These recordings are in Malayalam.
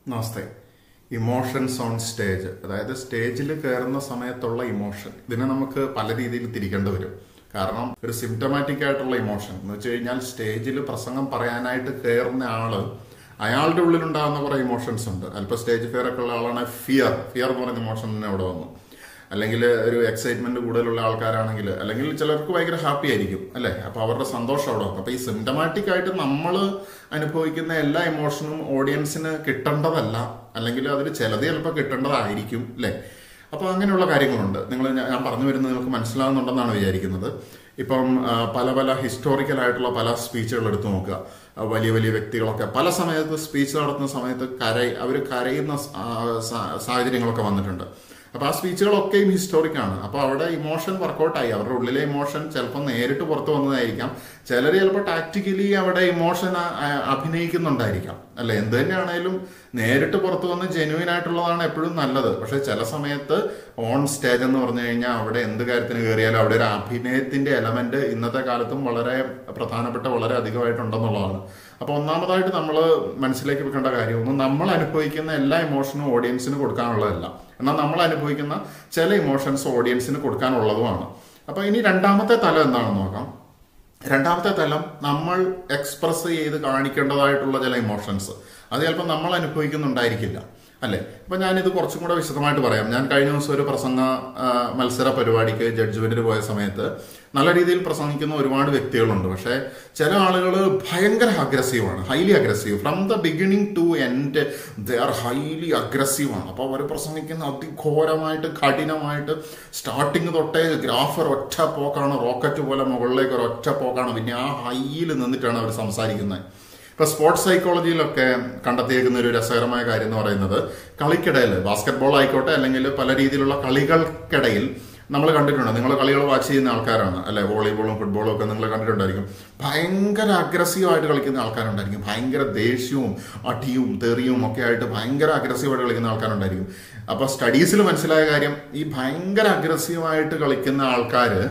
നമസ്തേ ഇമോഷൻസ് ഓൺ സ്റ്റേജ് അതായത് സ്റ്റേജിൽ കയറുന്ന സമയത്തുള്ള ഇമോഷൻ ഇതിനെ നമുക്ക് പല രീതിയിൽ തിരിക്കേണ്ടി വരും കാരണം ഒരു സിംറ്റമാറ്റിക് ആയിട്ടുള്ള ഇമോഷൻ എന്ന് വെച്ച് കഴിഞ്ഞാൽ സ്റ്റേജിൽ പ്രസംഗം പറയാനായിട്ട് കയറുന്ന ആള് അയാളുടെ ഉള്ളിലുണ്ടാകുന്ന കുറെ ഇമോഷൻസ് ഉണ്ട് അല്പം സ്റ്റേജ് ഫിയർ ഒക്കെ ഉള്ള ആളാണ് ഫിയർ ഫിയർ എന്ന് പറയുന്ന ഇമോഷൻ തന്നെ അവിടെ വന്നു അല്ലെങ്കിൽ ഒരു എക്സൈറ്റ്മെന്റ് കൂടുതലുള്ള ആൾക്കാരാണെങ്കിൽ അല്ലെങ്കിൽ ചിലർക്ക് ഭയങ്കര ഹാപ്പി ആയിരിക്കും അല്ലെ അപ്പൊ അവരുടെ സന്തോഷം അവിടെ വന്നു അപ്പൊ ഈ സിംറ്റമാറ്റിക് ആയിട്ട് നമ്മൾ അനുഭവിക്കുന്ന എല്ലാ ഇമോഷനും ഓഡിയൻസിന് കിട്ടേണ്ടതല്ല അല്ലെങ്കിൽ അതിൽ ചിലത് ചിലപ്പോൾ കിട്ടേണ്ടതായിരിക്കും അല്ലെ അപ്പൊ അങ്ങനെയുള്ള കാര്യങ്ങളുണ്ട് നിങ്ങൾ ഞാൻ പറഞ്ഞു വരുന്നത് നിങ്ങൾക്ക് മനസ്സിലാവുന്നുണ്ടെന്നാണ് വിചാരിക്കുന്നത് ഇപ്പം ആ, പല പല ഹിസ്റ്റോറിക്കൽ ആയിട്ടുള്ള പല സ്പീച്ചുകൾ എടുത്തു നോക്കുക ആ, വലിയ വലിയ വ്യക്തികളൊക്കെ പല സമയത്ത് സ്പീച്ച് നടത്തുന്ന സമയത്ത് കരയി അവർ കരയുന്ന സ- ആ, സാ- സാഹചര്യങ്ങളൊക്കെ വന്നിട്ടുണ്ട് അപ്പൊ ആ സ്പീച്ചുകളൊക്കെയും ഹിസ്റ്റോറിക് ആണ് അപ്പൊ അവിടെ ഇമോഷൻ വർക്കൗട്ടായി അവരുടെ ഉള്ളിലെ ഇമോഷൻ ചിലപ്പോൾ നേരിട്ട് പുറത്തു വന്നതായിരിക്കാം ചിലർ ചിലപ്പോൾ ടാക്ടിക്കലി അവിടെ ഇമോഷൻ അഭിനയിക്കുന്നുണ്ടായിരിക്കാം അല്ലെ എന്ത് തന്നെയാണേലും നേരിട്ട് പുറത്തു വന്ന് ജെന്യൂൻ ആയിട്ടുള്ളതാണ് എപ്പോഴും നല്ലത് പക്ഷെ ചില സമയത്ത് ഓൺ സ്റ്റേജ് എന്ന് പറഞ്ഞു കഴിഞ്ഞാൽ അവിടെ എന്ത് കാര്യത്തിന് കയറിയാലും അവിടെ ഒരു അഭിനയത്തിന്റെ എലമെന്റ് ഇന്നത്തെ കാലത്തും വളരെ പ്രധാനപ്പെട്ട വളരെ അധികമായിട്ടുണ്ടെന്നുള്ളതാണ് അപ്പൊ ഒന്നാമതായിട്ട് നമ്മൾ മനസ്സിലേക്ക് വെക്കേണ്ട കാര്യം ഒന്ന് നമ്മൾ അനുഭവിക്കുന്ന എല്ലാ ഇമോഷനും ഓഡിയൻസിന് കൊടുക്കാനുള്ളതല്ല എന്നാൽ നമ്മൾ അനുഭവിക്കുന്ന ചില ഇമോഷൻസ് ഓഡിയൻസിന് കൊടുക്കാനുള്ളതുമാണ് അപ്പൊ ഇനി രണ്ടാമത്തെ തലം എന്താണെന്ന് നോക്കാം രണ്ടാമത്തെ തലം നമ്മൾ എക്സ്പ്രസ് ചെയ്ത് കാണിക്കേണ്ടതായിട്ടുള്ള ചില ഇമോഷൻസ് അത് ചിലപ്പോൾ നമ്മൾ അനുഭവിക്കുന്നുണ്ടായിരിക്കില്ല അല്ലെ അപ്പൊ ഞാനിത് കുറച്ചും കൂടെ വിശദമായിട്ട് പറയാം ഞാൻ കഴിഞ്ഞ ദിവസം ഒരു പ്രസംഗ ആ, മത്സര പരിപാടിക്ക് ജഡ്ജ്മെന്റിന് പോയ സമയത്ത് നല്ല രീതിയിൽ പ്രസംഗിക്കുന്ന ഒരുപാട് വ്യക്തികളുണ്ട് പക്ഷെ ചില ആളുകൾ ഭയങ്കര അഗ്രസീവാണ് highly aggressive from the beginning to end they are highly അഗ്രസീവാണ് അപ്പോൾ അവർ പ്രസംഗിക്കുന്ന അതിഘോരമായിട്ട് കഠിനമായിട്ട് സ്റ്റാർട്ടിങ് തൊട്ടേ ഗ്രാഫർ ഒറ്റ പോക്കാണ് റോക്കറ്റ് പോലെ മുകളിലേക്ക് ഒരു ഒറ്റ പോക്കാണ് പിന്നെ ആ ഹൈയിൽ നിന്നിട്ടാണ് അവർ സംസാരിക്കുന്നത് ഇപ്പൊ സ്പോർട്സ് സൈക്കോളജിയിലൊക്കെ കണ്ടെത്തിയേക്കുന്ന ഒരു രസകരമായ കാര്യം എന്ന് പറയുന്നത് കളിക്കിടയിൽ ബാസ്കറ്റ് ബോൾ ആയിക്കോട്ടെ അല്ലെങ്കിൽ പല രീതിയിലുള്ള കളികൾക്കിടയിൽ നമ്മൾ കണ്ടിട്ടുണ്ട് നിങ്ങൾ കളികൾ വാച്ച് ചെയ്യുന്ന ആൾക്കാരാണ് അല്ലെ വോളിബോളും ഫുട്ബോളും ഒക്കെ നിങ്ങൾ കണ്ടിട്ടുണ്ടായിരിക്കും ഭയങ്കര അഗ്രസീവായിട്ട് കളിക്കുന്ന ആൾക്കാരുണ്ടായിരിക്കും ഭയങ്കര ദേഷ്യവും അടിയും തെറിയും ഒക്കെ ആയിട്ട് ഭയങ്കര അഗ്രസീവായിട്ട് കളിക്കുന്ന ആൾക്കാരുണ്ടായിരിക്കും അപ്പൊ സ്റ്റഡീസിൽ മനസ്സിലായ കാര്യം ഈ ഭയങ്കര അഗ്രസീവായിട്ട് കളിക്കുന്ന ആൾക്കാര്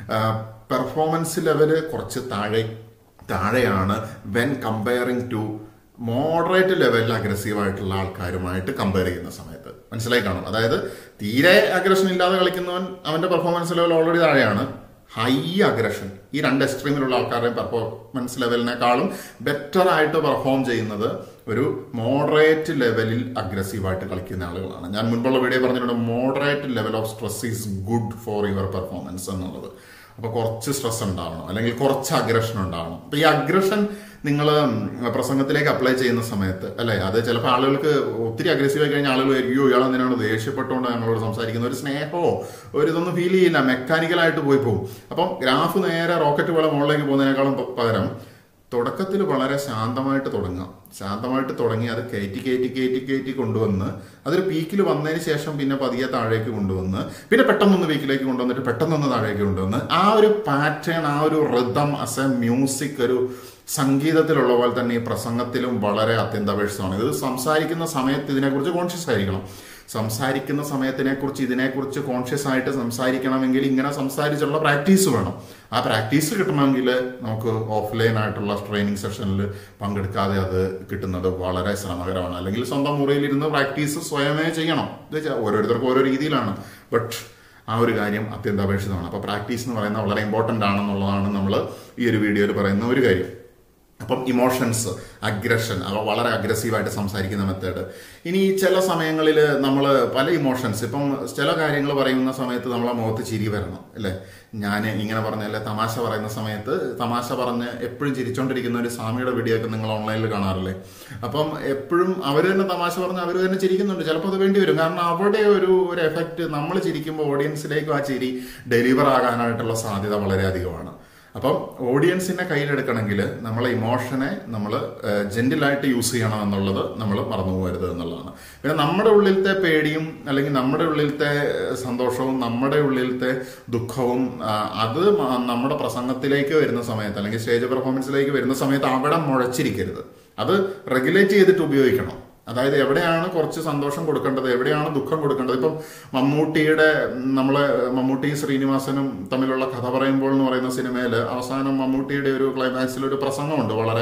പെർഫോമൻസ് ലെവല് കുറച്ച് താഴെ താഴെയാണ് വെൻ കമ്പയറിംഗ് ടു മോഡറേറ്റ് ലെവലിൽ അഗ്രസീവ് ആയിട്ടുള്ള ആൾക്കാരുമായിട്ട് കമ്പയർ ചെയ്യുന്ന സമയത്ത് മനസ്സിലായി കാണും അതായത് തീരെ അഗ്രഷൻ ഇല്ലാതെ കളിക്കുന്നവൻ അവന്റെ പെർഫോമൻസ് ലെവൽ ഓൾറെഡി താഴെയാണ് ഹൈ അഗ്രഷൻ ഈ രണ്ട് എക്സ്ട്രീമിലുള്ള ആൾക്കാരുടെയും പെർഫോമൻസ് ലെവലിനേക്കാളും ബെറ്റർ ആയിട്ട് പെർഫോം ചെയ്യുന്നത് ഒരു മോഡറേറ്റ് ലെവലിൽ അഗ്രസീവായിട്ട് കളിക്കുന്ന ആളുകളാണ് ഞാൻ മുൻപുള്ള വീഡിയോ പറഞ്ഞിട്ടുണ്ട് moderate level of stress is good for your performance എന്നുള്ളത് അപ്പൊ കുറച്ച് സ്ട്രെസ് ഉണ്ടാവണം അല്ലെങ്കിൽ കുറച്ച് അഗ്രഷൻ ഉണ്ടാവണം അപ്പൊ ഈ അഗ്രഷൻ നിങ്ങൾ പ്രസംഗത്തിലേക്ക് അപ്ലൈ ചെയ്യുന്ന സമയത്ത് അല്ലെ അത് ചിലപ്പോൾ ആളുകൾക്ക് ഒത്തിരി അഗ്രസീവ് ആയി കഴിഞ്ഞാൽ ആളുകൾ അയ്യോ ഇയാൾ എന്തിനാണ് ദേഷ്യപ്പെട്ടുകൊണ്ട് ഞങ്ങളോട് സംസാരിക്കുന്നത് ഒരു സ്നേഹമോ ഒരു ഇതൊന്നും ഫീൽ ചെയ്യില്ല മെക്കാനിക്കലായിട്ട് പോയി പോകും അപ്പം ഗ്രാഫ് നേരെ റോക്കറ്റ് പോലെ മുകളിലേക്ക് പോകുന്നതിനേക്കാളും പ- പകരം തുടക്കത്തിൽ വളരെ ശാന്തമായിട്ട് തുടങ്ങാം ശാന്തമായിട്ട് തുടങ്ങി അത് കയറ്റി കയറ്റി കയറ്റി കയറ്റി കൊണ്ടുവന്ന് അതൊരു പീക്കിൽ വന്നതിന് ശേഷം പിന്നെ പതിയെ താഴേക്ക് കൊണ്ടുവന്ന് പിന്നെ പെട്ടെന്നൊന്ന് പീക്കിലേക്ക് കൊണ്ടുവന്നിട്ട് പെട്ടെന്നൊന്ന് താഴേക്ക് കൊണ്ടുവന്ന് ആ ഒരു പാറ്റേൺ ആ ഒരു റിതം അസ് എ മ്യൂസിക് ഒരു സംഗീതത്തിലുള്ള പോലെ തന്നെ ഈ പ്രസംഗത്തിലും വളരെ അത്യന്താപേക്ഷിതമാണ് ഇത് സംസാരിക്കുന്ന സമയത്ത് ഇതിനെക്കുറിച്ച് കോൺഷ്യസ് ആയിരിക്കണം സംസാരിക്കുന്ന സമയത്തിനെ കുറിച്ച് ഇതിനെക്കുറിച്ച് കോൺഷ്യസ് ആയിട്ട് സംസാരിക്കണമെങ്കിൽ ഇങ്ങനെ സംസാരിച്ചുള്ള പ്രാക്ടീസ് വേണം ആ പ്രാക്ടീസ് കിട്ടണമെങ്കിൽ നമുക്ക് ഓഫ്ലൈൻ ആയിട്ടുള്ള ട്രെയിനിങ് സെഷനിൽ പങ്കെടുക്കാതെ അത് കിട്ടുന്നത് വളരെ ശ്രമകരമാണ് അല്ലെങ്കിൽ സ്വന്തം മുറിയിലിരുന്ന് പ്രാക്ടീസ് സ്വയമേ ചെയ്യണം ഇത് വെച്ചാൽ ഓരോരുത്തർക്കും ഓരോ രീതിയിലാണ് ബട്ട് ആ ഒരു കാര്യം അത്യന്താപേക്ഷിതമാണ് അപ്പോൾ പ്രാക്ടീസ് എന്ന് പറയുന്നത് വളരെ ഇമ്പോർട്ടൻ്റ് ആണെന്നുള്ളതാണ് നമ്മൾ ഈ ഒരു വീഡിയോയിൽ പറയുന്ന ഒരു കാര്യം അപ്പം ഇമോഷൻസ് അഗ്രഷൻ അവ വളരെ അഗ്രസീവായിട്ട് സംസാരിക്കുന്ന മെത്തേഡ് ഇനി ചില സമയങ്ങളിൽ നമ്മൾ പല ഇമോഷൻസ് ഇപ്പം ചില കാര്യങ്ങൾ പറയുന്ന സമയത്ത് നമ്മളെ മുഖത്ത് ചിരി വരണം അല്ലേ ഞാൻ ഇങ്ങനെ പറഞ്ഞല്ലേ തമാശ പറയുന്ന സമയത്ത് തമാശ പറഞ്ഞ് എപ്പോഴും ചിരിച്ചോണ്ടിരിക്കുന്ന ഒരു സ്വാമിയുടെ വീഡിയോ ഒക്കെ നിങ്ങൾ ഓൺലൈനിൽ കാണാറില്ലേ അപ്പം എപ്പോഴും അവർ തന്നെ തമാശ പറഞ്ഞ് അവർ തന്നെ ചിരിക്കുന്നുണ്ട് ചിലപ്പോൾ അത് വേണ്ടി വരും കാരണം അവിടെ ഒരു ഒരു എഫക്റ്റ് നമ്മൾ ചിരിക്കുമ്പോൾ ഓഡിയൻസിലേക്ക് ആ ചിരി ഡെലിവർ ആകാനായിട്ടുള്ള സാധ്യത വളരെ അധികമാണ് അപ്പം ഓഡിയൻസിനെ കയ്യിലെടുക്കണമെങ്കിൽ നമ്മളെ ഇമോഷനെ നമ്മൾ ജെന്റിലായിട്ട് യൂസ് ചെയ്യണം എന്നുള്ളത് നമ്മൾ മറന്നു പോകരുത് എന്നുള്ളതാണ് പിന്നെ നമ്മുടെ ഉള്ളിലത്തെ പേടിയും അല്ലെങ്കിൽ നമ്മുടെ ഉള്ളിലത്തെ സന്തോഷവും നമ്മുടെ ഉള്ളിലത്തെ ദുഃഖവും ആ, അത് മ- നമ്മുടെ പ്രസംഗത്തിലേക്ക് വരുന്ന സമയത്ത് അല്ലെങ്കിൽ സ്റ്റേജ് പെർഫോമൻസിലേക്ക് വരുന്ന സമയത്ത് അവിടെ മുഴച്ചിരിക്കരുത് അത് റെഗുലേറ്റ് ചെയ്തിട്ട് ഉപയോഗിക്കണം അതായത് എവിടെയാണ് കുറച്ച് സന്തോഷം കൊടുക്കേണ്ടത് എവിടെയാണ് ദുഃഖം കൊടുക്കേണ്ടത് ഇപ്പം മമ്മൂട്ടിയുടെ നമ്മളെ മമ്മൂട്ടി ശ്രീനിവാസനും തമ്മിലുള്ള കഥ പറയുമ്പോൾ എന്ന് പറയുന്ന സിനിമയിൽ അവസാനം മമ്മൂട്ടിയുടെ ഒരു ക്ലൈമാക്സിൽ ഒരു പ്രസംഗമുണ്ട് വളരെ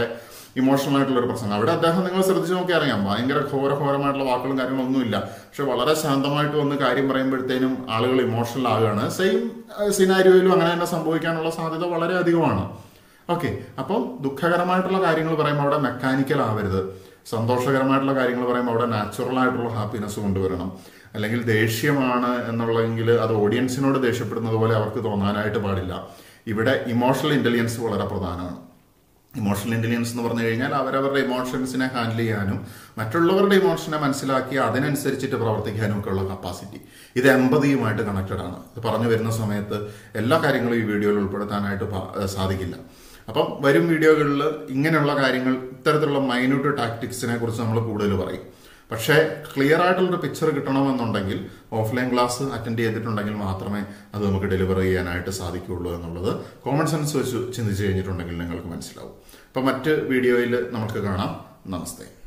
ഇമോഷണൽ ആയിട്ടുള്ള ഒരു പ്രസംഗം അവിടെ അദ്ദേഹം നിങ്ങൾ ശ്രദ്ധിച്ച് നോക്കി അറിയാം ഭയങ്കര ഘോരഘോരമായിട്ടുള്ള വാക്കുകളും കാര്യങ്ങളൊന്നുമില്ല പക്ഷെ വളരെ ശാന്തമായിട്ട് വന്ന് കാര്യം പറയുമ്പോഴത്തേനും ആളുകൾ ഇമോഷണൽ ആവുകയാണ് സെയിം സിനാരിയോയിലും അങ്ങനെ തന്നെ സംഭവിക്കാനുള്ള സാധ്യത വളരെ അധികമാണ് ഓക്കെ അപ്പം ദുഃഖകരമായിട്ടുള്ള കാര്യങ്ങൾ പറയുമ്പോൾ അവിടെ മെക്കാനിക്കൽ ആവരുത് സന്തോഷകരമായിട്ടുള്ള കാര്യങ്ങൾ പറയുമ്പോൾ അവിടെ നാച്ചുറൽ ആയിട്ടുള്ള ഹാപ്പിനെസ് കൊണ്ടുവരണം അല്ലെങ്കിൽ ദേഷ്യമാണ് എന്നുള്ളതെങ്കിൽ അത് ഓഡിയൻസിനോട് ദേഷ്യപ്പെടുന്നത് പോലെ അവർക്ക് തോന്നാനായിട്ട് പാടില്ല ഇവിടെ ഇമോഷണൽ ഇന്റലിജൻസ് വളരെ പ്രധാനമാണ് ഇമോഷണൽ ഇന്റലിജൻസ് എന്ന് പറഞ്ഞു കഴിഞ്ഞാൽ അവരവരുടെ ഇമോഷൻസിനെ ഹാൻഡിൽ ചെയ്യാനും മറ്റുള്ളവരുടെ ഇമോഷനെ മനസ്സിലാക്കി അതിനനുസരിച്ചിട്ട് പ്രവർത്തിക്കാനും ഒക്കെ ഉള്ള കപ്പാസിറ്റി ഇത് എമ്പതിയുമായിട്ട് കണക്റ്റഡ് ആണ് ഇത് പറഞ്ഞു വരുന്ന സമയത്ത് എല്ലാ കാര്യങ്ങളും ഈ വീഡിയോയിൽ ഉൾപ്പെടുത്താനായിട്ട് പ- ഏഹ് സാധിക്കില്ല അപ്പം വരും വീഡിയോകളിൽ ഇങ്ങനെയുള്ള കാര്യങ്ങൾ ഇത്തരത്തിലുള്ള മൈന്യൂട്ട് ടാക്ടിക്സിനെ കുറിച്ച് നമ്മൾ കൂടുതൽ പറയും പക്ഷേ ക്ലിയർ ആയിട്ടുള്ളൊരു പിക്ചർ കിട്ടണമെന്നുണ്ടെങ്കിൽ ഓഫ്ലൈൻ ക്ലാസ് അറ്റൻഡ് ചെയ്തിട്ടുണ്ടെങ്കിൽ മാത്രമേ അത് നമുക്ക് ഡെലിവർ ചെയ്യാനായിട്ട് സാധിക്കുകയുള്ളൂ എന്നുള്ളത് കോമൺ സെൻസ് വെച്ച് ചിന്തിച്ചു കഴിഞ്ഞിട്ടുണ്ടെങ്കിൽ നിങ്ങൾക്ക് മനസ്സിലാവും അപ്പം മറ്റ് വീഡിയോയിൽ നമുക്ക് കാണാം നമസ്തേ